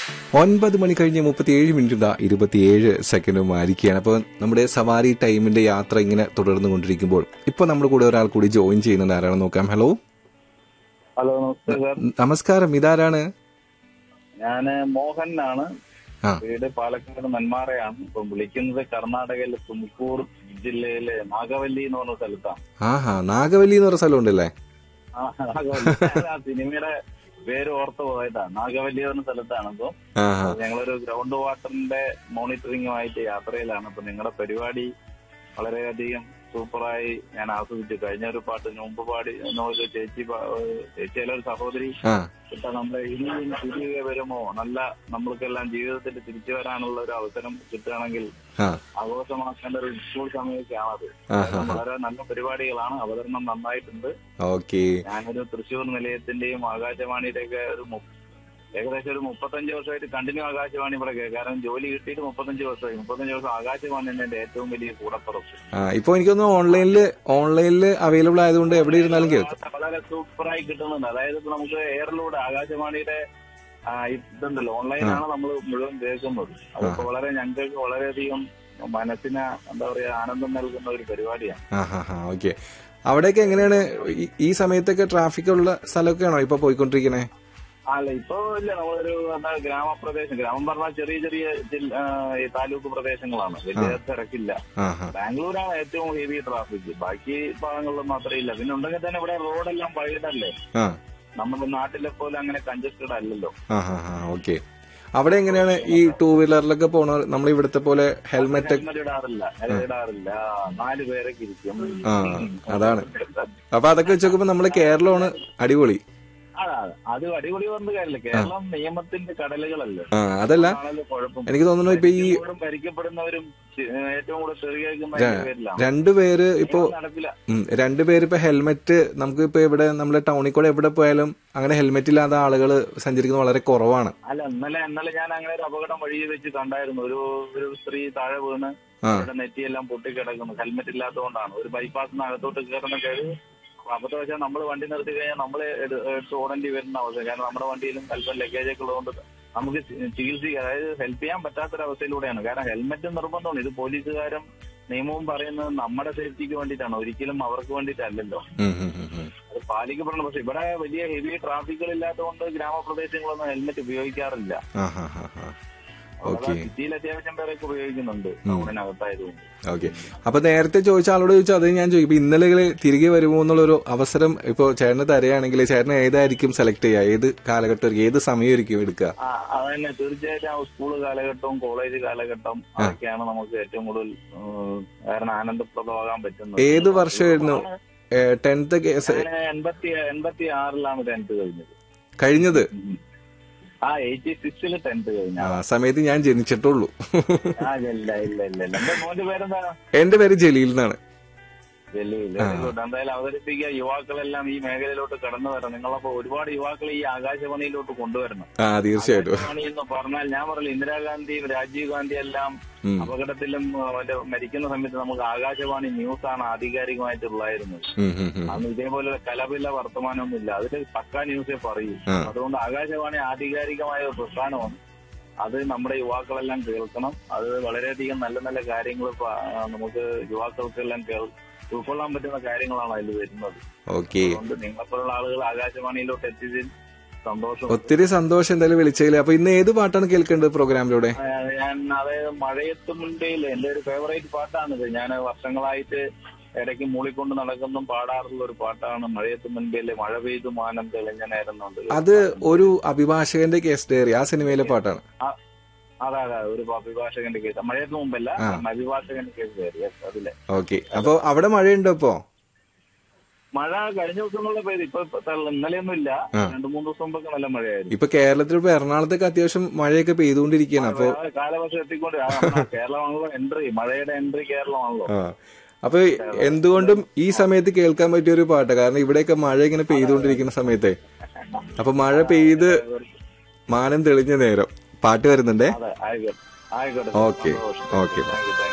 ഒൻപത് മണി കഴിഞ്ഞ് മുപ്പത്തിയേഴ് മിനിറ്റ് ഇതാ ഇരുപത്തിയേഴ് സെക്കൻഡും ആയിരിക്കുകയാണ് അപ്പോൾ നമ്മുടെ സവാരി ടൈമിന്റെ യാത്ര ഇങ്ങനെ തുടർന്നു കൊണ്ടിരിക്കുമ്പോൾ ഇപ്പൊ നമ്മുടെ കൂടെ ഒരാൾ കൂടി ജോയിൻ ചെയ്യുന്നുണ്ട് ആരാണെന്ന് നോക്കാം ഹലോ ഹലോ നമസ്തേ സാർ നമസ്കാരം ഇതാരാണ് ഞാന് മോഹനാണ് ആ വീട് പാലക്കാട് നെന്മാറയാണ് ഇപ്പൊ വിളിക്കുന്നത് കർണാടകയിലെ തുംകൂർ ജില്ലയിലെ നാഗവല്ലി എന്ന് പറഞ്ഞ സ്ഥലത്താണ് ആഹാ നാഗവല്ലി എന്ന് പറഞ്ഞ സ്ഥലം ഉണ്ടല്ലേ ആ, നാഗവല്ലി. ഞാൻ ആ സിനിമയുടെ പേര് ഓർത്ത് പോയതാണ് നാഗവല്ലി എന്ന് പറഞ്ഞ സ്ഥലത്താണ് അപ്പൊ ആഹാ ഞങ്ങളൊരു ഗ്രൗണ്ട് വാട്ടറിന്റെ മോണിറ്ററിംഗുമായിട്ട് യാത്രയിലാണ് അപ്പൊ നിങ്ങളുടെ പരിപാടി വളരെയധികം സൂപ്പറായി ഞാൻ ആസ്വദിച്ചു കഴിഞ്ഞ ഒരു പാട്ട് മുമ്പ് പാടി എന്നൊരു ചേച്ചി പാ- ചേച്ചിയിലെ ഒരു സഹോദരി ആ ഇപ്പൊ നമ്മളെ ഇനിയും തിരികെ വരുമോ നല്ല നമ്മൾക്കെല്ലാം ജീവിതത്തിൽ തിരിച്ചു വരാനുള്ള ഒരു അവസരം കിട്ടുകയാണെങ്കിൽ ആ ആഘോഷമാക്കേണ്ട ഒരു സ്കൂൾ സമയമൊക്കെയാണത് ആഹാ വളരെ നല്ല പരിപാടികളാണ് അവതരണം നന്നായിട്ടുണ്ട് ഓക്കെ ഞാനൊരു തൃശ്ശൂർ നിലയത്തിന്റെയും ആകാശവാണിയുടെ ഒക്കെ ഒരു മു- ഏകദേശം ഒരു മുപ്പത്തഞ്ച് വർഷമായിട്ട് കണ്ടിന്യൂ ആകാശവാണി ഇവിടെ കേൾക്കാം കാരണം ജോലി കിട്ടിയിട്ട് മുപ്പത്തഞ്ച് വർഷമായി മുപ്പത്തഞ്ച് വർഷം ആകാശവാണി തന്നെ എന്റെ ഏറ്റവും വലിയ കൂടപ്പുറപ്പ് ആ ഇപ്പൊ എനിക്കൊന്ന് ഓൺലൈനിൽ ഓൺലൈനിൽ അവൈലബിൾ ആയതുകൊണ്ട് എവിടെ ഇരുന്നാലും കേൾക്കും വളരെ സൂപ്പറായി കിട്ടുന്നുണ്ട് അതായത് ഇപ്പൊ നമുക്ക് എയറിലൂടെ ആകാശവാണിയുടെ ആ, ഇതുണ്ടല്ലോ ഓൺലൈനാണ് നമ്മൾ മുഴുവൻ കേൾക്കുന്നത് അതൊക്കെ വളരെ ഞങ്ങൾക്ക് വളരെയധികം മനസ്സിന് എന്താ പറയാ ആനന്ദം നൽകുന്ന ഒരു പരിപാടിയാണ് ആ ഹാ ഹാ ഓക്കെ അവിടെയൊക്കെ എങ്ങനെയാണ് ഈ- ഈ സമയത്തൊക്കെ ട്രാഫിക് ഉള്ള സ്ഥലമൊക്കെയാണോ ഇപ്പൊ പോയിക്കൊണ്ടിരിക്കണേ അല്ല ഇപ്പൊ ഇല്ല നമ്മളൊരു എന്താ ഗ്രാമപ്രദേശം ഗ്രാമം പറഞ്ഞാൽ ചെറിയ ചെറിയ ജില്ല ആ, ഈ താലൂക്ക് പ്രദേശങ്ങളാണ് വലിയ തിരക്കില്ല ആ ഹാ ബാംഗ്ലൂരാണ് ഏറ്റവും ഹെവി ട്രാഫിക് ബാക്കി ഭാഗങ്ങളിലൊന്നും അത്ര ഇല്ല പിന്നെ ഉണ്ടെങ്കിൽ തന്നെ ഇവിടെ റോഡെല്ലാം വൈഡല്ലേ ആ നമ്മുടെ നാട്ടിലെ പോലെ അങ്ങനെ കഞ്ചസ്റ്റഡ് അല്ലല്ലോ ആ ഹാ ഹാ ഓക്കെ അവിടെ എങ്ങനെയാണ് ഈ ടൂ വീലറിലൊക്കെ പോണ നമ്മൾ ഇവിടുത്തെ പോലെ ഹെൽമെറ്റ് ഹെൽമെറ്റ് ഇടാറില്ല ഹെൽമെറ്റ് ഇടാറില്ല നാല് പേരൊക്കെ ഇരിക്കും ആ അതാണ് അപ്പൊ അതൊക്കെ വെച്ച് നോക്കുമ്പോ നമ്മള് കേരളമാണ് അടിപൊളി അതാ അത് അടിപൊളി പറഞ്ഞ കാര്യമില്ല കേരളം നിയമത്തിന്റെ കടലുകളല്ലേ ആ അതല്ല ആണല്ലോ കുഴപ്പം എനിക്ക് തോന്നുന്നു ഇപ്പൊ ഈ ഏറ്റവും ഭരിക്കപ്പെടുന്നവരും ചി- ഏറ്റവും കൂടുതൽ തെറി കേൾക്കുന്ന അതിന്റെ പേരിലാണ് രണ്ടുപേര് ഇപ്പോ നിയമം നടക്കില്ല ഉം, രണ്ടുപേര് ഇപ്പൊ ഹെൽമെറ്റ് നമുക്ക് ഇപ്പൊ ഇവിടെ നമ്മുടെ ടൗണിൽ കൂടെ എവിടെ പോയാലും അങ്ങനെ ഹെൽമെറ്റ് ഇല്ലാത്ത ആളുകൾ സഞ്ചരിക്കുന്നത് വളരെ കുറവാണ് അല്ല ഇന്നലെ ഇന്നലെ ഞാൻ അങ്ങനെ ഒരു അപകടം വഴി വെച്ച് കണ്ടായിരുന്നു ഒരു ഒരു സ്ത്രീ താഴെ വീണ് ആ അവരുടെ നെറ്റിയെല്ലാം പൊട്ടിക്കിടക്കുന്നു ഹെൽമെറ്റ് ഇല്ലാത്തതുകൊണ്ടാണ് ഒരു ബൈപ്പാസിന് അകത്തോട്ട് കയറുന്ന കയറി അബദ്ധം വെച്ചാൽ നമ്മൾ വണ്ടി നിർത്തി കഴിഞ്ഞാൽ നമ്മൾ എടുത്ത് ഓടേണ്ടി വരുന്ന അവസ്ഥ കാരണം നമ്മുടെ വണ്ടിയിലും അല്പം ലഗേജ് ഒക്കെ ഉള്ളതുകൊണ്ട് നമുക്ക് ചി- ചികിത്സിക്കുക അതായത് ഹെൽപ്പ് ചെയ്യാൻ പറ്റാത്തൊരവസ്ഥയിലൂടെയാണ് കാരണം ഹെൽമെറ്റ് നിർബന്ധമാണ് ഇത് പോലീസുകാരും നിയമവും പറയുന്നത് നമ്മുടെ സേഫ്റ്റിക്ക് വേണ്ടിയിട്ടാണ് ഒരിക്കലും അവർക്ക് വേണ്ടിയിട്ടല്ലല്ലോ ഉം, ഉം, ഉം, ഉം. അത് പാലിക്കപ്പെടണം പക്ഷെ ഇവിടെ വലിയ ഹെവി ട്രാഫിക്കുകൾ ഇല്ലാത്തതുകൊണ്ട് ഗ്രാമപ്രദേശങ്ങളൊന്നും ഹെൽമെറ്റ് ഉപയോഗിക്കാറില്ല ആ ഹാ ഹാ ഹാ ഓക്കെ സിറ്റിയിൽ അത്യാവശ്യം പേരൊക്കെ ഉപയോഗിക്കുന്നുണ്ട് ടൗണിനകത്തായതുകൊണ്ട് ഓക്കെ അപ്പൊ നേരത്തെ ചോദിച്ച ആളോട് ചോദിച്ചാൽ അത് ഞാൻ ചോദിക്കും ഇപ്പൊ ഇന്നലെ തിരികെ വരുമോ എന്നുള്ളൊരു അവസരം ഇപ്പൊ ചേട്ടന് തരികയാണെങ്കിൽ ചേട്ടന് ഏതായിരിക്കും സെലക്ട് ചെയ്യുക ഏത് കാലഘട്ടം ഏത് സമയമായിരിക്കും എടുക്കുക ആ അതന്നെ തീർച്ചയായിട്ടും ആ സ്കൂൾ കാലഘട്ടവും കോളേജ് കാലഘട്ടം അതൊക്കെയാണ് നമുക്ക് ഏറ്റവും കൂടുതൽ ഉം, കാരണം ആനന്ദപ്രദമാകാൻ പറ്റുന്നത് ഏത് വർഷമായിരുന്നു ടെൻത്ത് ഞാൻ എൺപത്തി എൺപത്തി ആറിലാണ് ടെൻത്ത് കഴിഞ്ഞത് കഴിഞ്ഞത് ഉം. ആ എയ്റ്റി സിക്സിൽ ടെൻത്ത് കഴിഞ്ഞ ആ സമയത്ത് ഞാൻ ജനിച്ചിട്ടുള്ളൂ ആ ഇല്ല ഇല്ല ഇല്ല ഇല്ല എന്റെ മോന്റെ പേരെന്താ എന്റെ പേര് ജലീൽ എന്നാണ് ഡൽഹിയിൽ എന്തായാലും അവതരിപ്പിക്കുക യുവാക്കളെല്ലാം ഈ മേഖലയിലോട്ട് കടന്നു വരണം നിങ്ങളപ്പോ ഒരുപാട് യുവാക്കളെ ഈ ആകാശവാണിയിലോട്ട് കൊണ്ടുവരണം ആ തീർച്ചയായിട്ടും ആകാശവാണി എന്ന് പറഞ്ഞാൽ ഞാൻ പറഞ്ഞില്ല ഇന്ദിരാഗാന്ധിയും രാജീവ് ഗാന്ധി എല്ലാം ഉം, അപകടത്തിലും ആ, മറ്റേ മരിക്കുന്ന സമയത്ത് നമുക്ക് ആകാശവാണി ന്യൂസ് ആണ് ആധികാരികമായിട്ടുള്ളായിരുന്നത് ഉം, ഉം, ഉം. അന്ന് ഇതേപോലെ കലപില്ല വർത്തമാനമൊന്നുമില്ല അതിൽ പക്കാ ന്യൂസേ പറയൂ ആ. അതുകൊണ്ട് ആകാശവാണി ആധികാരികമായ ഒരു പ്രസ്ഥാനമാണ് അത് നമ്മുടെ യുവാക്കളെല്ലാം കേൾക്കണം അത് വളരെയധികം നല്ല നല്ല കാര്യങ്ങൾ നമുക്ക് യുവാക്കൾക്കെല്ലാം കേൾ ഉൾക്കൊള്ളാൻ പറ്റുന്ന കാര്യങ്ങളാണ് അതിൽ വരുന്നത് ഓക്കെ അതുകൊണ്ട് നിങ്ങളെപ്പോലുള്ള ആളുകൾ ആകാശവാണിയിലോട്ട് എത്തിയതിൽ സന്തോഷം ഒത്തിരി സന്തോഷം എന്തായാലും വിളിച്ചതിൽ അപ്പൊ ഇന്ന് ഏത് പാട്ടാണ് കേൾക്കേണ്ടത് പ്രോഗ്രാമിലൂടെ ആ, ഞാൻ അതായത് മഴയത്ത് മുൻപേയിൽ എന്റെ ഒരു ഫേവറേറ്റ് പാട്ടാണിത് ഞാൻ വർഷങ്ങളായിട്ട് ഇടയ്ക്ക് മൂളിക്കൊണ്ട് നടക്കുന്നും പാടാറുള്ള ഒരു പാട്ടാണ് മഴയത്ത് മുൻപേലെ മഴ പെയ്തു മാനം തെളിഞ്ഞനായിരുന്നുണ്ട് അത് ഒരു അഭിഭാഷകന്റെ കേസ് ഡയറി ആ സിനിമയിലെ പാട്ടാണ് അതെ അതെ ഒരു അഭിഭാഷകന്റെ കേസ് മഴയത്ത് മുമ്പല്ല ആ. അഭിഭാഷകന്റെ കേസ് കയറി Yes, അതിലെ ഓക്കെ അപ്പൊ അവിടെ മഴയുണ്ടോ ഇപ്പോ മഴ കഴിഞ്ഞ ദിവസങ്ങളിലെ പെയ്ത് ഇപ്പൊ ഇപ്പൊ തള്ള- ഇന്നലെയൊന്നും ഇല്ല ആ. രണ്ടു മൂന്ന് ദിവസം മുമ്പൊക്കെ നല്ല മഴയായിരുന്നു ഇപ്പൊ കേരളത്തിൽ ഇപ്പൊ എറണാകുളത്തൊക്കെ അത്യാവശ്യം മഴയൊക്കെ പെയ്തുകൊണ്ടിരിക്കുകയാണ് അപ്പൊ ആ, കാലവർഷം എത്തിക്കൊണ്ട് ആ, നമ്മുടെ കേരളമാണല്ലോ എൻട്രി മഴയുടെ എൻട്രി കേരളമാണല്ലോ ആ അപ്പൊ എന്തുകൊണ്ടും ഈ സമയത്ത് കേൾക്കാൻ പറ്റിയ ഒരു പാട്ട് കാരണം ഇവിടെയൊക്കെ മഴ ഇങ്ങനെ പെയ്തുകൊണ്ടിരിക്കുന്ന സമയത്തെ അപ്പൊ മഴ പെയ്ത് മാനം തെളിഞ്ഞ നേരം പാട്ട് വരുന്നുണ്ടേ അതെ ആയിക്കോട്ടെ ആയിക്കോട്ടെ ഓക്കെ സന്തോഷം. Okay Thank you, thank you.